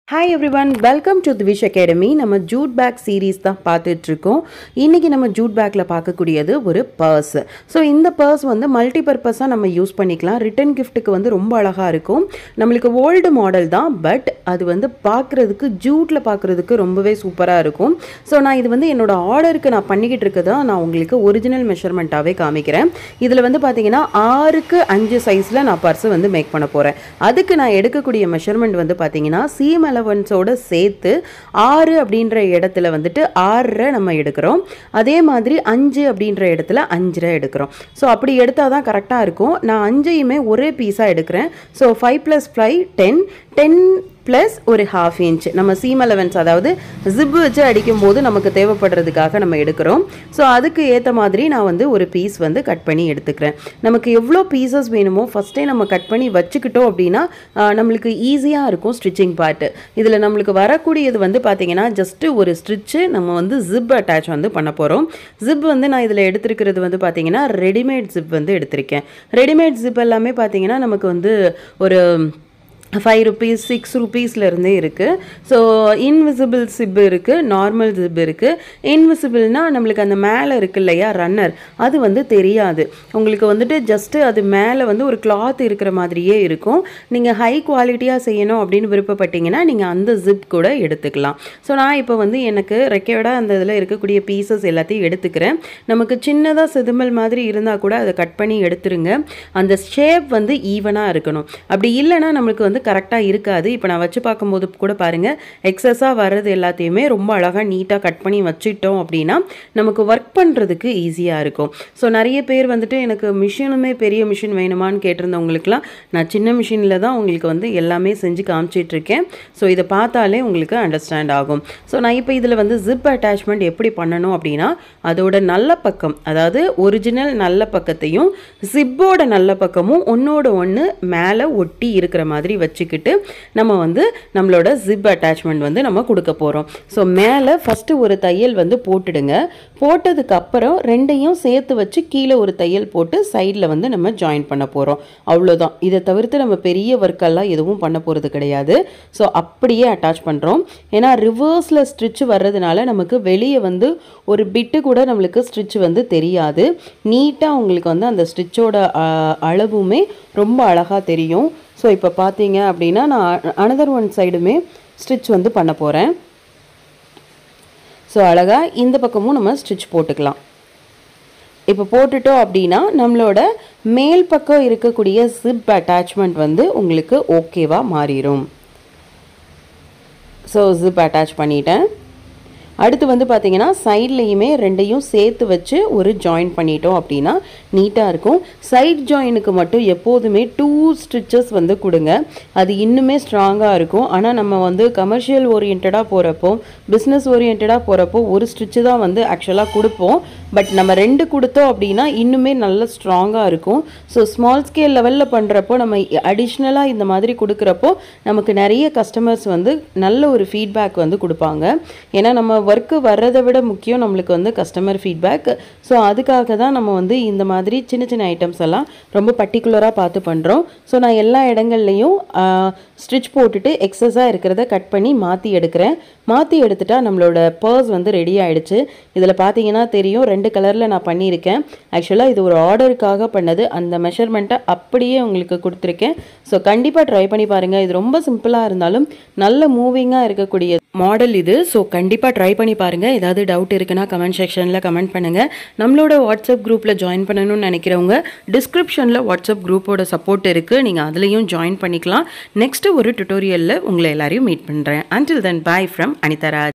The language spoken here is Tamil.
hi everyone welcome to Thivish academy நம்ம ஜூட் பேக் சீரீஸ் தான் பார்த்துட்டு இருக்கோம் இன்றைக்கி நம்ம ஜூட் பேக்கில் பார்க்கக்கூடியது ஒரு பர்ஸ் ஸோ இந்த பர்ஸ் வந்து மல்டி பர்பஸாக நம்ம யூஸ் பண்ணிக்கலாம் ரிட்டன் கிஃப்ட்டுக்கு வந்து ரொம்ப அழகாக இருக்கும் நம்மளுக்கு ஓல்டு மாடல் தான் பட் அது வந்து பார்க்குறதுக்கு ஜூட்டில் பார்க்குறதுக்கு ரொம்பவே சூப்பராக இருக்கும் ஸோ நான் இது வந்து என்னோட ஆர்டருக்கு நான் பண்ணிக்கிட்டு இருக்கதா நான் உங்களுக்கு ஒரிஜினல் மெஷர்மெண்ட்டாகவே காமிக்கிறேன் இதில் வந்து பார்த்தீங்கன்னா ஆறுக்கு அஞ்சு சைஸில் நான் பர்ஸை வந்து மேக் பண்ண போகிறேன் அதுக்கு நான் எடுக்கக்கூடிய மெஷர்மெண்ட் வந்து பார்த்தீங்கன்னா சீம் அலவன்ஸோட சேர்த்து ஆறு அப்படின்ற இடத்துல வந்துட்டு ஆறரை நம்ம எடுக்கிறோம் அதே மாதிரி அஞ்சு அப்படின்ற இடத்துல அஞ்சரை எடுக்கிறோம் ஸோ அப்படி எடுத்தால் தான் கரெக்டாக இருக்கும் நான் அஞ்சையுமே ஒரே பீஸாக எடுக்கிறேன் so five plus five ten ten plus ஒரு ஹாஃப் இன்ச் நம்ம சீம் அலவன்ஸ் அதாவது ஜிப்பு வச்சு அடிக்கும்போது நமக்கு தேவைப்படுறதுக்காக நம்ம எடுக்கிறோம் ஸோ அதுக்கு ஏற்ற மாதிரி நான் வந்து ஒரு பீஸ் வந்து கட் பண்ணி எடுத்துக்கிறேன் நமக்கு எவ்வளோ பீசஸ் வேணுமோ ஃபஸ்ட்டே நம்ம கட் பண்ணி வச்சுக்கிட்டோம் அப்படின்னா ஆஹ், நம்மளுக்கு ஈஸியாக இருக்கும் ஸ்டிச்சிங் பார்ட்டு இதில் நம்மளுக்கு வரக்கூடியது வந்து பார்த்தீங்கன்னா ஜஸ்ட்டு ஒரு ஸ்டிச்சு நம்ம வந்து ஜிப் அட்டாச் வந்து பண்ண போகிறோம் ஜிப் வந்து நான் இதில் எடுத்திருக்கிறது வந்து பார்த்தீங்கன்னா ரெடிமேட் ஜிப் வந்து எடுத்திருக்கேன் ரெடிமேட் ஜிப் எல்லாமே பார்த்தீங்கன்னா நமக்கு வந்து ஒரு ஃபைவ் ருபீஸ் சிக்ஸ் ருபீஸ்லேருந்தே இருக்குது ஸோ இன்விசிபிள் சிப் இருக்குது நார்மல் ஜிப் இருக்குது இன்விசிபிள்னா நம்மளுக்கு அந்த மேலே இருக்கு இல்லையா ரன்னர் அது வந்து தெரியாது உங்களுக்கு வந்துட்டு ஜஸ்ட்டு அது மேலே வந்து ஒரு கிளாத் இருக்கிற மாதிரியே இருக்கும் நீங்கள் ஹை குவாலிட்டியாக செய்யணும் அப்படின்னு விருப்பப்பட்டீங்கன்னா நீங்கள் அந்த ஜிப் கூட எடுத்துக்கலாம் ஸோ நான் இப்போ வந்து எனக்கு ரெக்கையோட அந்த இதில் இருக்கக்கூடிய பீசஸ் எல்லாத்தையும் எடுத்துக்கிறேன் நமக்கு சின்னதாக செதுமல் மாதிரி இருந்தால் கூட அதை கட் பண்ணி எடுத்துருங்க அந்த ஷேப் வந்து ஈவனாக இருக்கணும் அப்படி இல்லைன்னா நம்மளுக்கு வந்து கரெக்டாக இருக்காது இப்போ நான் வச்சு பார்க்கும்போது கூட பாருங்கள் எக்ஸஸாக வர்றது எல்லாத்தையுமே ரொம்ப அழகாக நீட்டாக கட் பண்ணி வச்சுட்டோம் அப்படின்னா நமக்கு ஒர்க் பண்ணுறதுக்கு ஈஸியாக இருக்கும் ஸோ நிறைய பேர் வந்துட்டு எனக்கு மிஷினுமே பெரிய மிஷின் வேணுமான்னு கேட்டிருந்தவங்களுக்குலாம் நான் சின்ன மிஷினில் தான் உங்களுக்கு வந்து எல்லாமே செஞ்சு காமிச்சிட்டு இருக்கேன் ஸோ இதை பார்த்தாலே உங்களுக்கு அண்டர்ஸ்டாண்ட் ஆகும் ஸோ நான் இப்போ இதில் வந்து ஜிப் அட்டாச்மெண்ட் எப்படி பண்ணணும் அப்படின்னா அதோட நல்ல பக்கம் அதாவது ஒரிஜினல் நல்ல பக்கத்தையும் ஜிப்போட நல்ல பக்கமும் ஒன்றோட ஒன்று மேலே ஒட்டி இருக்கிற மாதிரி வச்சுக்கிட்டு நம்ம வந்து நம்மளோட ஜிப் அட்டாச்மெண்ட் வந்து நம்ம கொடுக்க போகிறோம் ஸோ மேலே ஃபஸ்ட்டு ஒரு தையல் வந்து போட்டுடுங்க போட்டதுக்கு அப்புறம் ரெண்டையும் சேர்த்து வச்சு கீழே ஒரு தையல் போட்டு சைடில் வந்து நம்ம ஜாயின் பண்ண போகிறோம் அவ்வளோதான் இதை தவிர்த்து நம்ம பெரிய ஒர்க்கெல்லாம் எதுவும் பண்ண போகிறது கிடையாது ஸோ அப்படியே அட்டாச் பண்ணுறோம் ஏன்னா ரிவர்ஸில் ஸ்டிச் வர்றதுனால நமக்கு வெளியே வந்து ஒரு பிட்டு கூட நம்மளுக்கு ஸ்டிச் வந்து தெரியாது நீட்டாக உங்களுக்கு வந்து அந்த ஸ்டிச்சோட அளவுமே ரொம்ப அழகாக தெரியும் ஸோ இப்போ பார்த்தீங்க அப்படின்னா நான் அனதர் ஒன் சைடுமே ஸ்டிச் வந்து பண்ண போகிறேன் ஸோ அழகாக இந்த பக்கமும் நம்ம ஸ்டிச் போட்டுக்கலாம் இப்போ போட்டுட்டோம் அப்படின்னா நம்மளோட மேல் பக்கம் இருக்கக்கூடிய ஜிப் அட்டாச்மெண்ட் வந்து உங்களுக்கு ஓகேவாக மாறிடும் ஸோ ஜிப் அட்டாச் பண்ணிட்டேன் அடுத்து வந்து பார்த்தீங்கன்னா சைட்லேயுமே ரெண்டையும் சேர்த்து வச்சு ஒரு ஜாயின் பண்ணிட்டோம் அப்படின்னா நீட்டாக இருக்கும் சைட் ஜாயினுக்கு மட்டும் எப்போதுமே டூ ஸ்டிச்சஸ் வந்து கொடுங்க அது இன்னுமே ஸ்ட்ராங்காக இருக்கும் ஆனால் நம்ம வந்து கமர்ஷியல் ஓரியன்டாக போகிறப்போ பிஸ்னஸ் ஓரியன்டாக போகிறப்போ ஒரு ஸ்டிச்சு தான் வந்து ஆக்சுவலாக கொடுப்போம் பட் நம்ம ரெண்டு கொடுத்தோம் அப்படின்னா இன்னுமே நல்ல ஸ்ட்ராங்காக இருக்கும் ஸோ ஸ்மால் ஸ்கேல் லெவலில் பண்ணுறப்போ நம்ம அடிஷ்னலாக இந்த மாதிரி கொடுக்குறப்போ நமக்கு நிறைய கஸ்டமர்ஸ் வந்து நல்ல ஒரு ஃபீட்பேக் வந்து கொடுப்பாங்க ஏன்னா நம்ம ஒர்க்கு வர்றதை விட முக்கியம் நம்மளுக்கு வந்து கஸ்டமர் ஃபீட்பேக் ஸோ அதுக்காக தான் நம்ம வந்து இந்த மாதிரி சின்ன சின்ன ஐட்டம்ஸ் எல்லாம் ரொம்ப பர்டிகுலராக பார்த்து பண்ணுறோம் ஸோ நான் எல்லா இடங்கள்லையும் ஸ்டிச் போட்டுட்டு எக்ஸஸாக இருக்கிறத கட் பண்ணி மாற்றி எடுக்கிறேன் மாற்றி எடுத்துட்டா நம்மளோட பர்ஸ் வந்து ரெடி ஆயிடுச்சு இதில் பார்த்தீங்கன்னா தெரியும் ரெண்டு கலரில் நான் பண்ணியிருக்கேன் ஆக்சுவலாக இது ஒரு ஆர்டருக்காக பண்ணது அந்த மெஷர்மெண்ட்டை அப்படியே உங்களுக்கு கொடுத்துருக்கேன் ஸோ கண்டிப்பாக ட்ரை பண்ணி பாருங்கள் இது ரொம்ப சிம்பிளாக இருந்தாலும் நல்ல மூவிங்காக இருக்கக்கூடிய மாடல் இது ஸோ கண்டிப்பாக ட்ரை பண்ணி பாருங்கள் ஏதாவது டவுட் இருக்குன்னா கமெண்ட் செக்ஷனில் கமெண்ட் பண்ணுங்கள் நம்மளோட வாட்ஸ்அப் குரூப்பில் ஜாயின் பண்ணணும்னு நினைக்கிறவங்க டிஸ்கிரிப்ஷனில் வாட்ஸ்அப் குரூப்போட சப்போர்ட் இருக்குது நீங்கள் அதுலேயும் ஜாயின் பண்ணிக்கலாம் நெக்ஸ்ட்டு ஒரு டுட்டோரியலில் உங்களை எல்லாரையும் மீட் பண்ணுறேன் அன்டில் தென் பாய் ஃப்ரம் அனிதராஜ்